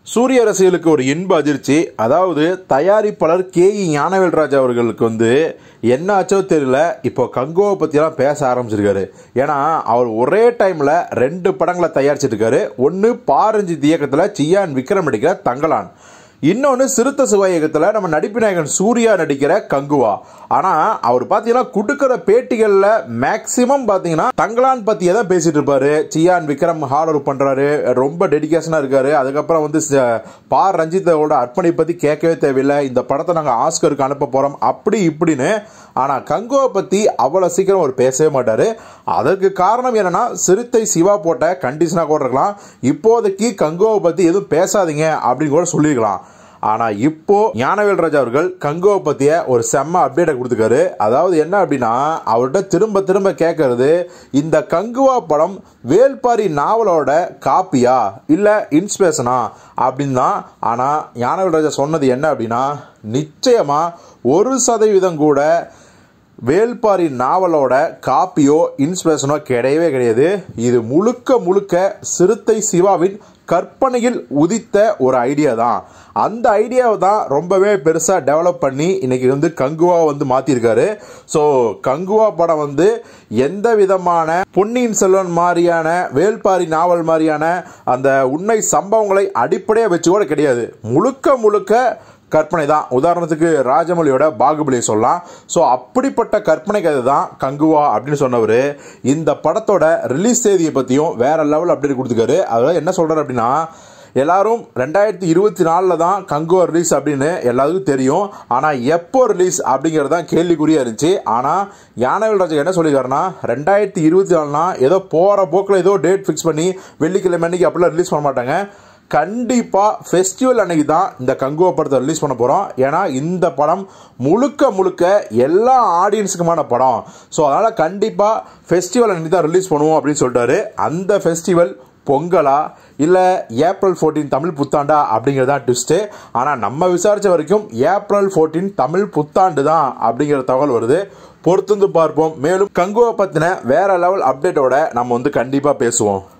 சூரிய ரசிகர்களுக்கு ஒரு இன்ப அதிர்ச்சி அதாவது தயாரிப்பாளர் கே இ ஞானவேல்ராஜ் அவர்களுக்கு வந்து என்ன ஆச்சோ தெரியல இப்போ கங்குவை பற்றிலாம் பேச ஆரம்பிச்சிருக்காரு ஏன்னா அவர் ஒரே டைமில் ரெண்டு படங்களை தயாரிச்சிட்டு இருக்காரு ஒன்று பாரஞ்சித் இயக்கத்தில் சியான் விக்ரம் நடிக்கிற தங்கலான் இன்னொன்று சிறுத்த சிவா இயக்கத்தில் நம்ம நடிப்பு நாயகன் சூர்யா நடிக்கிற கங்குவா ஆனால் அவர் பார்த்தீங்கன்னா கொடுக்குற பேட்டிகளில் மேக்சிமம் பார்த்தீங்கன்னா தங்கலான் பற்றியே தான் பேசிட்டு இருப்பாரு சியான் விக்ரம் ஹார்ட் ஒர்க் பண்ணுறாரு ரொம்ப டெடிகேஷனாக இருக்காரு அதுக்கப்புறம் வந்து ச- பா ரஞ்சித்தோட அர்ப்பணி பற்றி கேட்கவே தேவையில்லை இந்த படத்தை நாங்கள் ஆஸ்கருக்கு அனுப்ப போகிறோம் அப்படி இப்படின்னு ஆனால் கங்குவை பற்றி அவ்வளோ சீக்கிரம் அவர் பேசவே மாட்டார் அதற்கு காரணம் என்னன்னா சிறுத்தை சிவா போட்ட கண்டிஷனாக கூட இருக்கலாம் இப்போதைக்கு கங்குவை பற்றி எதுவும் பேசாதீங்க அப்படின்னு கூட சொல்லியிருக்கலாம் ஆனா இப்போ ஞானவேல் ராஜா அவர்கள் கங்குவை பத்திய ஒரு செம்ம அப்டேட்டை கொடுத்துருக்காரு அதாவது என்ன அப்படின்னா அவர்கிட்ட திரும்ப திரும்ப கேட்கறது இந்த கங்குவா படம் வேல்பாரி நாவலோட காப்பியா இல்ல இன்ஸ்பிரேஷனா அப்படின்னு தான் ஆனா ஞானவேல் ராஜா சொன்னது என்ன அப்படின்னா நிச்சயமா ஒரு சதவீதம் கூட வேல்பாரி நாவலோட காப்பியோ இன்ஸ்பிரேஷனோ கிடையவே கிடையாது இது முழுக்க முழுக்க சிறுத்தை சிவாவின் கற்பனையில் உதித்த ஒரு ஐடியா தான் அந்த ஐடியாவை தான் ரொம்பவே பெருசாக டெவலப் பண்ணி இன்னைக்கு வந்து கங்குவா வந்து மாற்றிருக்காரு ஸோ கங்குவா படம் வந்து எந்த விதமான பொன்னியின் செல்வன் மாதிரியான வேல்பாரி நாவல் மாதிரியான அந்த உண்மை சம்பவங்களை அடிப்படையாக வச்சு கூட கிடையாது முழுக்க முழுக்க கற்பனை தான் உதாரணத்துக்கு ராஜமௌலியோட பாகுபலியை சொல்லலாம் ஸோ அப்படிப்பட்ட கற்பனை கதை தான் கங்குவா அப்படின்னு சொன்னவர் இந்த படத்தோட ரிலீஸ் தேதியை பற்றியும் வேற லெவல் அப்டேட் கொடுத்துருக்காரு அதாவது என்ன சொல்கிறார் அப்படின்னா எல்லாரும் ரெண்டாயிரத்தி இருபத்தி நாலில் தான் கங்குவா ரிலீஸ் அப்படின்னு எல்லாருக்கும் தெரியும் ஆனால் எப்போ ரிலீஸ் அப்படிங்கிறது தான் கேள்விக்குறியாக இருந்துச்சு ஆனால் யானவேல் ராஜா என்ன சொல்லியிருக்காருன்னா ரெண்டாயிரத்தி இருபத்தி நாலுனா ஏதோ போகிற போக்கில் ஏதோ டேட் ஃபிக்ஸ் பண்ணி வெள்ளிக்கிழமை அன்னைக்கு அப்படிலாம் ரிலீஸ் பண்ண மாட்டாங்க கண்டிப்பா ஃபெஸ்டிவல் அன்னைக்கு தான் இந்த கங்குவா படத்தை ரிலீஸ் பண்ண போறோம் ஏன்னா இந்த படம் முழுக்க முழுக்க எல்லா ஆடியன்ஸுக்குமான படம் ஸோ அதனால கண்டிப்பா ஃபெஸ்டிவல் அன்னைக்கு தான் ரிலீஸ் பண்ணுவோம் அப்படின்னு சொல்லிட்டாரு அந்த ஃபெஸ்டிவல் பொங்கலா இல்லை ஏப்ரல் 14 தமிழ் புத்தாண்டா அப்படிங்கிறது தான் ட்விஸ்ட்டு ஆனால் நம்ம விசாரித்த வரைக்கும் ஏப்ரல் 14 தமிழ் புத்தாண்டு தான் அப்படிங்கிற தகவல் வருது பொறுத்திருந்து பார்ப்போம் மேலும் கங்குவை பற்றின வேற லெவல் அப்டேட்டோட நம்ம வந்து கண்டிப்பாக பேசுவோம்